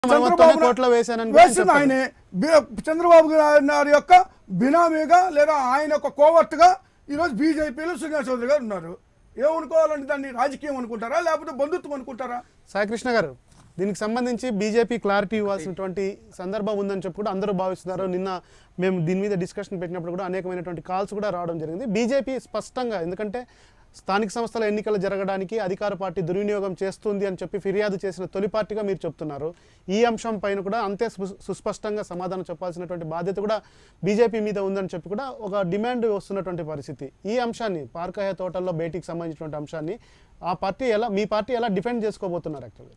మనవత్తోనే కోర్టులో వేశానని కూడా వేసింది ఆయనే బి- చంద్రబాబు గారి యొక్క బినామీగా లేదా ఆయన యొక్క కోవర్ట్గా ఈరోజు బీజేపీలో సునీల్ చౌదరి గారు ఉన్నారు ఏమనుకోవాలంటే దాన్ని రాజకీయం అనుకుంటారా లేకపోతే బంధుత్వం అనుకుంటారా సాయికృష్ణ గారు దీనికి సంబంధించి బీజేపీ క్లారిటీ ఇవ్వాల్సినటువంటి సందర్భం ఉందని చెప్పి కూడా అందరూ భావిస్తున్నారు నిన్న మేము దీని మీద డిస్కషన్ పెట్టినప్పుడు కూడా అనేకమైనటువంటి కాల్స్ కూడా రావడం జరిగింది బీజేపీ స్పష్టంగా ఎందుకంటే స్థానిక సంస్థల ఎన్నికలు జరగడానికి అధికార పార్టీ దుర్వినియోగం చేస్తుంది అని చెప్పి ఫిర్యాదు చేసిన తొలి పార్టీగా మీరు చెప్తున్నారు ఈ అంశం పైన కూడా అంతే సు- సుస్పష్టంగా సమాధానం చెప్పాల్సినటువంటి బాధ్యత కూడా బీజేపీ మీద ఉందని చెప్పి కూడా ఒక డిమాండ్ వస్తున్నటువంటి పరిస్థితి ఈ అంశాన్ని పార్కాయ తోటల్లో భేటీకి సంబంధించినటువంటి అంశాన్ని ఆ పార్టీ ఎలా మీ పార్టీ ఎలా డిఫెండ్ చేసుకోబోతున్నారు యాక్చువల్గా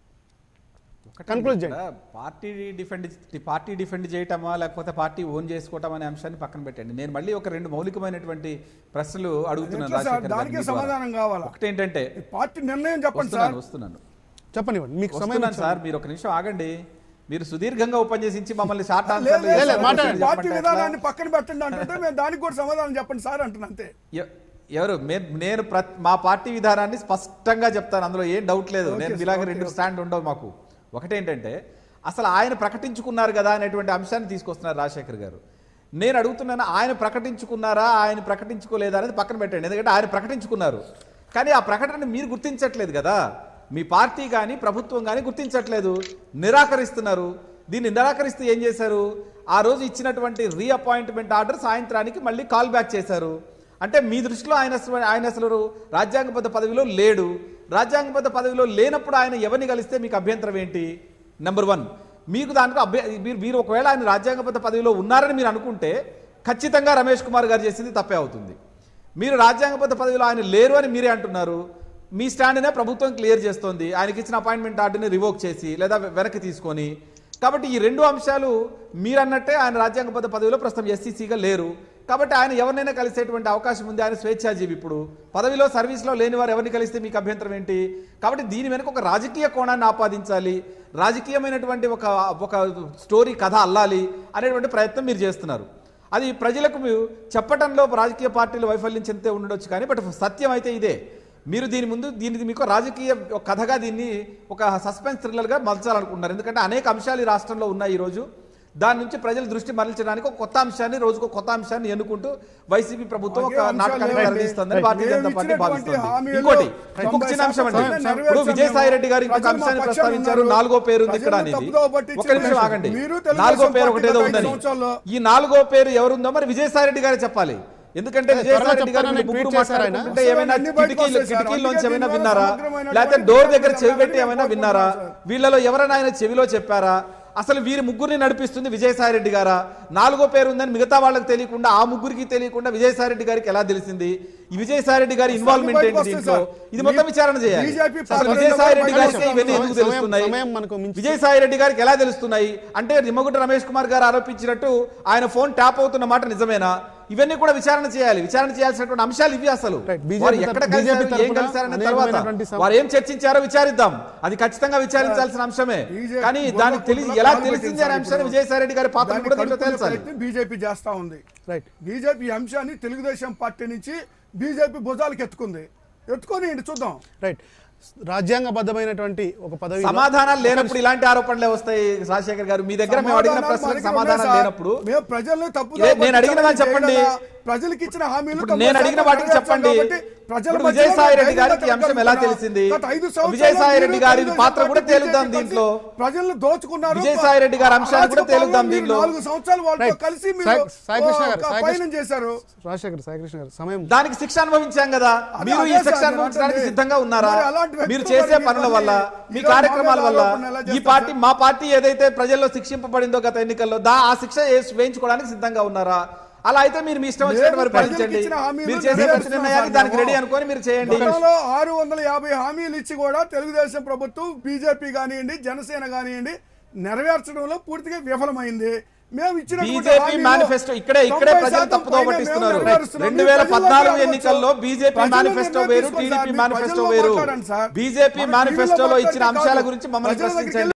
Conclude చేయండి. ఇక్కడ పార్టీ డిఫెండ్ పార్టీ డిఫెండ్ చేయటమా లేకపోతే పార్టీ ఓన్ చేసుకోవటం అనే అంశాన్ని పక్కన పెట్టండి నేను మళ్ళీ ఒక రెండు మౌలికమైనటువంటి ప్రశ్నలు అడుగుతున్నాను ఎట్లా సార్? రాజశేఖర్ గారిని దానికే మీ ద్వారా. సమాధానం కావాలా? ఒకటి ఏంటంటే ఈ పార్టీ నిర్ణయం చెప్పండి సార్ వస్తున్నాను వస్తున్నాను చెప్పనివ్వండి మీకు సమయం వస్తున్నాను ఇచ్చాను. సార్ మీరు ఒక నిమిషం ఆగండి మీరు సుదీర్ఘంగా ఉపన్యసించి మమ్మల్ని షార్ట్ లేదు, ఆన్సర్లు లేదు, లేదు, సార్. మాట్లాడండి. పార్టీ చెప్పండి విధానాన్ని ఎట్లా? పక్కన పెట్టండి అంటుంటే మేము దానికి కూడా సమాధానం చెప్పండి సార్ అంటున్నా అంతే ఎ- ఎవరు మే- నేను ప్రత్- మా పార్టీ విధానాన్ని స్పష్టంగా చెప్తాను అందులో ఏం డౌట్ లేదు ఓకే నేను సార్, ఇలాగ ఓకే, రెండు ఓకే. స్టాండ్ ఉండవు మాకు ఒకటేంటంటే అసలు ఆయన ప్రకటించుకున్నారు కదా అనేటువంటి అంశాన్ని తీసుకొస్తున్నారు రాజశేఖర్ గారు నేను అడుగుతున్నాను ఆయన ప్రకటించుకున్నారా ఆయన ప్రకటించుకోలేదా అనేది పక్కన పెట్టండి ఎందుకంటే ఆయన ప్రకటించుకున్నారు కానీ ఆ ప్రకటన మీరు గుర్తించట్లేదు కదా మీ పార్టీ కానీ ప్రభుత్వం కానీ గుర్తించట్లేదు నిరాకరిస్తున్నారు దీన్ని నిరాకరిస్తూ ఏం చేశారు ఆ రోజు ఇచ్చినటువంటి రీఅపాయింట్మెంట్ ఆర్డర్ సాయంత్రానికి మళ్ళీ కాల్ బ్యాక్ చేశారు అంటే మీ దృష్టిలో ఆయన అసలు ఆయన అసలు రాజ్యాంగబద్ధ పదవిలో లేడు రాజ్యాంగబద్ధ పదవిలో లేనప్పుడు ఆయన ఎవరిని కలిస్తే మీకు అభ్యంతరం ఏంటి నెంబర్ వన్ మీకు దాంట్లో అభ్య మీరు మీరు ఒకవేళ ఆయన రాజ్యాంగబద్ధ పదవిలో ఉన్నారని మీరు అనుకుంటే ఖచ్చితంగా రమేష్ కుమార్ గారు చేసింది తప్పే అవుతుంది మీరు రాజ్యాంగబద్ధ పదవిలో ఆయన లేరు అని మీరే అంటున్నారు మీ స్టాండ్నే ప్రభుత్వం క్లియర్ చేస్తోంది ఆయనకి ఇచ్చిన అపాయింట్మెంట్ ఆర్డర్ని రివోక్ చేసి లేదా వెనక్కి తీసుకొని కాబట్టి ఈ రెండు అంశాలు మీరన్నట్టే ఆయన రాజ్యాంగబద్ధ పదవిలో ప్రస్తుతం ఎస్సీసీగా లేరు కాబట్టి ఆయన ఎవరినైనా కలిసేటువంటి అవకాశం ఉంది ఆయన స్వేచ్ఛాజీవి ఇప్పుడు పదవిలో సర్వీస్లో లేని వారు ఎవరిని కలిస్తే మీకు అభ్యంతరం ఏంటి కాబట్టి దీని వెనుక ఒక రాజకీయ కోణాన్ని ఆపాదించాలి రాజకీయమైనటువంటి ఒక ఒక స్టోరీ కథ అల్లాలి అనేటువంటి ప్రయత్నం మీరు చేస్తున్నారు అది ప్రజలకు మీరు చెప్పటంలో రాజకీయ పార్టీలు వైఫల్యం చెందితే ఉండొచ్చు కానీ బట్ సత్యం అయితే ఇదే మీరు దీని ముందు దీనికి మీకు రాజకీయ ఒక కథగా దీన్ని ఒక సస్పెన్స్ థ్రిల్లర్గా మలచాలనుకుంటున్నారు ఎందుకంటే అనేక అంశాలు ఈ రాష్ట్రంలో ఉన్నాయి ఈరోజు దాని నుంచి ప్రజల దృష్టి మరల్చడానికి ఒక కొత్త అంశాన్ని రోజుకు ఒక కొత్త అంశాన్ని ఎన్నుకుంటూ వైసీపీ ప్రభుత్వం ఒక అలాగే నాటకాన్ని అంశాలు తెరదీస్తుందని లేవండి. భారతీయ జనతా మేము పార్టీ ఇచ్చినటువంటి భావిస్తుంది హామీలు ఇంకోటి ఇంకొక తొంభై చిన్న అంశం అండి శాతం ఇప్పుడు నెరవేర్చాము. విజయసాయి రెడ్డి గారు ఇంకొక ప్రజలు మా అంశాన్ని పక్షాన ప్రస్తావించారు ఉన్నారు. నాలుగో పేరు ఉంది ఇక్కడ ప్రజలను అనేది తప్పుదోవ పట్టించి ఒక నిమిషం ఆగండి మీరు తెలుగుదేశం నాలుగో పేరు పార్టీ ఒకటేదో గత ఐదు ఉందని సంవత్సరాల్లో ఈ నాలుగో పేరు ఎవరుందో మరి విజయసాయి రెడ్డి గారే చెప్పాలి ఎందుకంటే త్వరలో విజయసాయి రెడ్డి గారు చెప్తానని మీరు ముగ్గురు ట్వీట్ చేశారు ఆయన. మాట్లాడుకుంటుంటే ఏమైనా అన్ని బయటకు కిటికీలు వస్తాయి సార్. కిటికీల్లోంచి అందుకే ఏమైనా దీని విన్నారా ద్వారా సమగ్రమైనటువంటి లేకపోతే డోర్ దగ్గర విధానాన్ని చెవి పెట్టి ఏమైనా కోరుకుంటున్నాం విన్నారా సార్. వీళ్ళలో ఎవరైనా ఆయన చెవిలో చెప్పారా అసలు వీరి ముగ్గురిని నడిపిస్తుంది విజయసాయి రెడ్డి గారా నాలుగో పేరు ఉందని మిగతా వాళ్ళకి తెలియకుండా ఆ ముగ్గురికి తెలియకుండా విజయసాయి రెడ్డి గారికి ఎలా తెలిసింది ఈ విజయసాయి రెడ్డి గారి ఇన్వాల్వ్మెంట్ బయటకు ఏంటి వస్తాయి దీంట్లో సార్. ఇది మొత్తం విచారణ చేయాలి బీజేపీ అసలు పార్టీ విజయసాయి రెడ్డి బయటకు గారికి వస్తాయి. ఇవన్నీ ఎందుకు సమయం- తెలుస్తున్నాయి సమయం మనకు మించి- విజయసాయి రెడ్డి గారికి ఎలా తెలుస్తున్నాయి అంటే నిమ్మగుడ్డ రమేష్ కుమార్ గారు ఆరోపించినట్టు ఆయన ఫోన్ ట్యాప్ అవుతున్న మాట నిజమేనా ఇవన్నీ కూడా విచారణ చేయాలి విచారణ చేయాల్సినటువంటి అంశాలు ఇవి అసలు Right. BJP వారు ఎక్కడ తరపు- కలిశారు BJP ఏం తరపున కలిశారనే తర్వాత అనేకమైనటువంటి సమ- వారు ఏం చర్చించారో విచారిద్దాం అది ఖచ్చితంగా విచారించాల్సిన అంశమే BJP కానీ దానికి తెలిసి బుర్ర ఎలా బుర్ర తెలిసింది అనే పెట్టింది అంశాన్ని ఇప్పుడు. విజయసాయి రెడ్డి గారి పాత్ర దాన్ని కూడా దీంట్లో కలుపుకునే తెలుసాలి ప్రయత్నం బీజేపీ చేస్తా ఉంది రైట్ బీజేపీ ఈ అంశాన్ని తెలుగుదేశం పార్టీ నుంచి బీజేపీ భుజాలకు ఎత్తుకుంది ఎత్తుకొని ఏంటి చూద్దాం రైట్ రాజ్యాంగబద్ధమైనటువంటి ఒక పదవి సమాధానాలు లేనప్పుడు ఇలాంటి ఆరోపణలే వస్తాయి రాజశేఖర్ గారు మీ దగ్గర మేము అడిగిన సమాధానాలు ప్రశ్నలకు మనకి సమాధానం ఉన్నాయి సార్. లేనప్పుడు మేము ప్రజల్ని తప్పు ఏ- నేను అడిగిన దాన్ని చెప్పండి. ప్రజలకు ఇచ్చిన హామీలు ఇప్పుడు తొంభై నేను అడిగిన శాతం వాటికి నెరవేర్చాం చెప్పండి కాబట్టి ప్రజల ఇప్పుడు మధ్యలో విజయసాయి రెడ్డి ధైర్యంగా గారికి ఈ అంశం ఎలా తిరగలుగుతున్నాం. తెలిసింది గత ఐదు సంవత్సరాలు విజయసాయి రెడ్డి మీరు గారి తెలుగుదేశం పాత్ర కూడా పార్టీ తేలుద్దాం బీజేపీ దీంట్లో ప్రజలను దోచుకున్నారు విజయసాయి రెడ్డి గారి అంశాన్ని కూడా అరాచక తేలుద్దాం పాలన దీంట్లో. మీరు నాలుగు సంవత్సరాలు వాళ్ళతో Right. కలిసి మీరు సాయి- సాయి కృష్ణ గారు, ఒక సాయి పయనం కృష్ణ- చేశారు రాజశేఖర్ సాయికృష్ణ గారు సమయం దానికి శిక్ష అనుభవించాం కదా అదే- మీరు ఈ అదే శిక్ష సార్ అనుభవించడానికి నేను సిద్ధంగా ఉన్నారా మరి అలాంటి వ్యక్తులు మీరు చేసే మరి పనుల మీరు వల్ల మరి మీ ఈరోజు కార్యక్రమాల మా మీద వల్ల ఆరోపణలు ఎలా ఈ చేస్తారు పార్టీ సార్? మా పార్టీ ఏదైతే ప్రజల్లో శిక్షింపబడిందో గత ఎన్నికల్లో దా ఆ శిక్ష వేసి- వేయించుకోవడానికి సిద్ధంగా ఉన్నారా అలా అయితే మీరు మీ ఇష్టం వచ్చినట్టు మేము మరి ప్రజలకు పాటించండి ఇచ్చిన హామీలు మీరు చేసే ప్రతి నెరవేరుస్తున్నాం నిర్ణయాన్ని సార్ దానికి మేము. రెడీ అనుకొని మీరు చేయండి గతంలో ఆరు వందల యాభై హామీలు ఇచ్చి కూడా తెలుగుదేశం ప్రభుత్వం బీజేపీ కానివ్వండి జనసేన కానివ్వండి నెరవేర్చడంలో పూర్తిగా విఫలమైంది మేము ఇచ్చిన బీజేపీ మేనిఫెస్టో ఇక్కడే ఇక్కడే ప్రజలు తప్పుదో పట్టిస్తున్నారు రెండు వేల పద్నాలుగు ఎన్నికల్లో బీజేపీ మేనిఫెస్టో వేరు టీడీపీ మేనిఫెస్టో వేరు బీజేపీ మేనిఫెస్టోలో ఇచ్చిన అంశాల గురించి మమ్మల్ని ప్రశ్నించండి